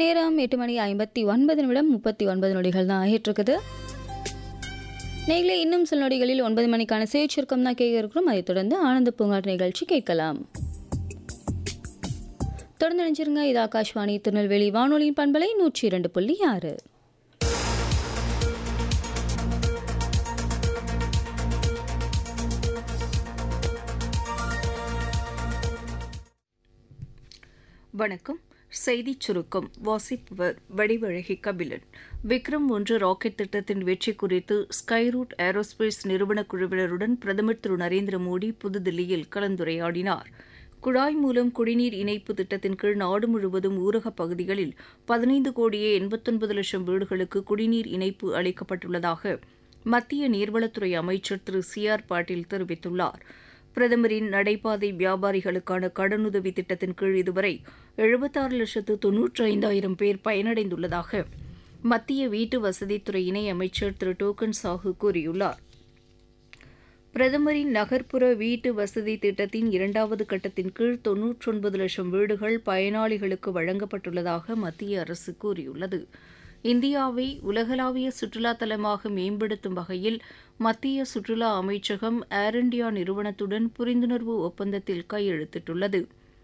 நேரம் எட்டு மணி ஐம்பத்தி ஒன்பது நிமிடம் முப்பத்தி ஒன்பது நொடிகள் தான் ஆகிட்டு நேர்களே இன்னும் சில நொடிகளில் ஒன்பது மணிக்கான சேச்சுருக்கம் தான் கேட்க இருக்கிறோம் அதைத் தொடர்ந்து ஆனந்த பூங்காட்டு நிகழ்ச்சி கேட்கலாம் தொடர்ந்து நினைச்சிருங்க இது ஆகாஷ்வாணி திருநெல்வேலி வானொலியின் பண்பலை நூற்றி இரண்டு புள்ளி ஆறு வணக்கம் செய்திச் சுருக்கம் வாசிப்பவர் வடிவழகி கபிலன் விக்ரம் ஒன்று ராக்கெட் திட்டத்தின் வெற்றி குறித்து ஸ்கைரூட் ஏரோஸ்பேஸ் நிறுவன குழுவினருடன் பிரதமர் திரு நரேந்திர மோடி புதுதில்லியில் கலந்துரையாடினார் குழாய் மூலம் குடிநீர் இணைப்பு திட்டத்தின் கீழ் நாடு முழுவதும் ஊரகப் பகுதிகளில் பதினைந்து கோடியே எண்பத்தொன்பது லட்சம் வீடுகளுக்கு குடிநீர் இணைப்பு அளிக்கப்பட்டுள்ளதாக மத்திய நீர்வளத்துறை அமைச்சர் திரு சி ஆர் பாட்டீல் தெரிவித்துள்ளார் பிரதமரின் நடைபாதை வியாபாரிகளுக்கான கடனுதவி திட்டத்தின் கீழ் இதுவரை எழுபத்தாறு லட்சத்து தொன்னூற்றி ஐந்தாயிரம் பேர் பயனடைந்துள்ளதாக மத்திய வீட்டு வசதித்துறை இணை அமைச்சர் திரு டோக்கன் சாஹு கூறியுள்ளார் பிரதமரின் நகர்ப்புற வீட்டு வசதி திட்டத்தின் இரண்டாவது கட்டத்தின் கீழ் தொன்னூற்றொன்பது லட்சம் வீடுகள் பயனாளிகளுக்கு வழங்கப்பட்டுள்ளதாக மத்திய அரசு கூறியுள்ளது இந்தியாவை உலகளாவிய சுற்றுலா தலமாக மேம்படுத்தும் வகையில் மத்திய சுற்றுலா அமைச்சகம் ஏர் இண்டியா நிறுவனத்துடன் புரிந்துணர்வு ஒப்பந்தத்தில் கையெழுத்திட்டுள்ளது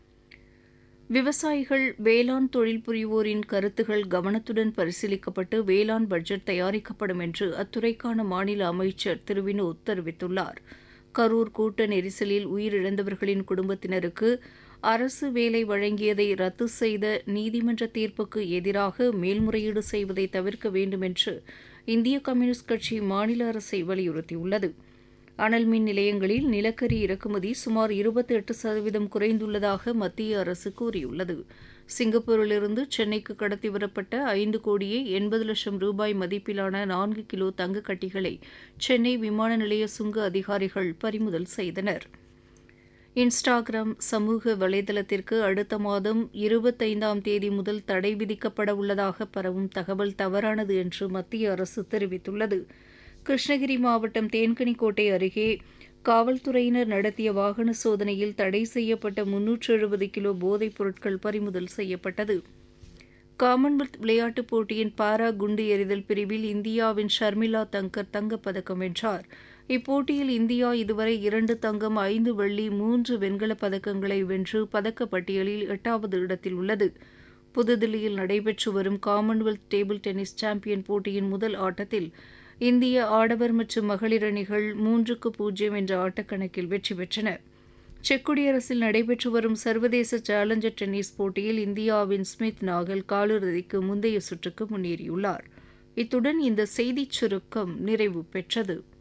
விவசாயிகள் வேளாண் தொழில் புரிவோரின் கருத்துகள் கவனத்துடன் பரிசீலிக்கப்பட்டு வேளாண் பட்ஜெட் தயாரிக்கப்படும் என்று அத்துறைக்கான மாநில அமைச்சர் திரு வினோத் தெரிவித்துள்ளார் கரூர் கூட்ட நெரிசலில் உயிரிழந்தவர்களின் குடும்பத்தினருக்கு அரசு வேலை வழங்கியதை ரத்து செய்த நீதிமன்ற தீர்ப்புக்கு எதிராக மேல்முறையீடு செய்வதை தவிர்க்க வேண்டும் என்று இந்திய கம்யூனிஸ்ட் கட்சி மாநில அரசை வலியுறுத்தியுள்ளது அனல் மின் நிலையங்களில் நிலக்கரி இறக்குமதி சுமார் இருபத்தி எட்டு சதவீதம் குறைந்துள்ளதாக மத்திய அரசு கூறியுள்ளது சிங்கப்பூரிலிருந்து சென்னைக்கு கடத்தி வரப்பட்ட ஐந்து கோடியே எண்பது லட்சம் ரூபாய் மதிப்பிலான நான்கு கிலோ தங்க கட்டிகளை சென்னை விமான நிலைய சுங்க அதிகாரிகள் பறிமுதல் செய்தனர் இன்ஸ்டாகிராம் சமூக வலைதளத்திற்கு அடுத்த மாதம் இருபத்தைந்தாம் தேதி முதல் தடை விதிக்கப்பட உள்ளதாக பரவும் தகவல் தவறானது என்று மத்திய அரசு தெரிவித்துள்ளது கிருஷ்ணகிரி மாவட்டம் தேன்கனிக்கோட்டை அருகே காவல்துறையினர் நடத்திய வாகன சோதனையில் தடை செய்யப்பட்ட முன்னூற்று எழுபது கிலோ போதைப் பொருட்கள் பறிமுதல் செய்யப்பட்டது காமன்வெல்த் விளையாட்டுப் போட்டியின் பாரா குண்டு எறிதல் பிரிவில் இந்தியாவின் ஷர்மிளா தங்கர் தங்கப்பதக்கம் வென்றார் இப்போட்டியில் இந்தியா இதுவரை இரண்டு தங்கம் ஐந்து வெள்ளி மூன்று வெண்கலப் பதக்கங்களை வென்று பதக்கப்பட்டியலில் எட்டாவது இடத்தில் உள்ளது புதுதில்லியில் நடைபெற்று வரும் காமன்வெல்த் டேபிள் டென்னிஸ் சாம்பியன் போட்டியின் முதல் ஆட்டத்தில் இந்திய ஆடவர் மற்றும் மகளிர் அணிகள் மூன்றுக்கு பூஜ்ஜியம் என்ற ஆட்டக்கணக்கில் வெற்றி பெற்றன செக் குடியரசில் நடைபெற்று வரும் சர்வதேச சேலஞ்சர் டென்னிஸ் போட்டியில் இந்தியாவின் ஸ்மித் நாகல் காலிறுதிக்கு முந்தைய சுற்றுக்கு முன்னேறியுள்ளார் இத்துடன் இந்த செய்திச் சுருக்கம் நிறைவு பெற்றது